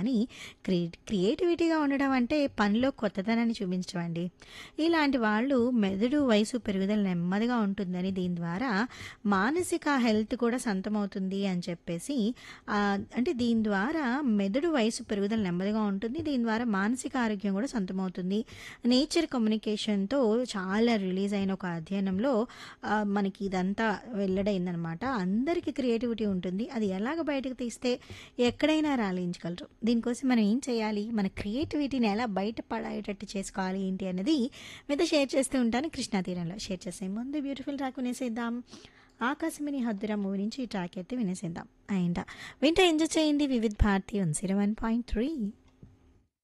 కానీ క్రి క్రియేటివిటీగా ఉండడం అంటే పనిలో కొత్తదనాన్ని చూపించడం అండి ఇలాంటి వాళ్ళు మెదడు వయసు పెరుగుదల నెమ్మదిగా ఉంటుందని దీని ద్వారా మానసిక హెల్త్ కూడా సొంతమవుతుంది అని చెప్పేసి ఆ, అంటే దీని ద్వారా మెదడు వయసు పెరుగుదల నెమ్మదిగా ఉంటుంది దీని ద్వారా మానసిక ఆరోగ్యం కూడా సొంతమవుతుంది నేచర్ కమ్యూనికేషన్తో చాలా రిలీజ్ అయిన ఒక అధ్యయనంలో ఆ, మనకి ఇదంతా వెల్లడైందనమాట అందరికీ క్రియేటివిటీ ఉంటుంది అది ఎలాగ బయటకు తీస్తే ఎక్కడైనా రాలించగలరు దీనికోసం మనం ఏం చేయాలి మన క్రియేటివిటీని ఎలా బయట పడేటట్టు చేసుకోవాలి ఏంటి అనేది మీతో షేర్ చేస్తూ ఉంటాను కృష్ణా తీరంలో షేర్ చేసే ముందు బ్యూటిఫుల్ ట్రాక్ వినేసేద్దాం ఆకాశమిని హద్దురా మూవీ నుంచి ఈ ట్రాక్ అయితే వినేసేద్దాం అండ్ వింటే ఎంజాయ్ చేయండి Vividh Bharati one zero one point three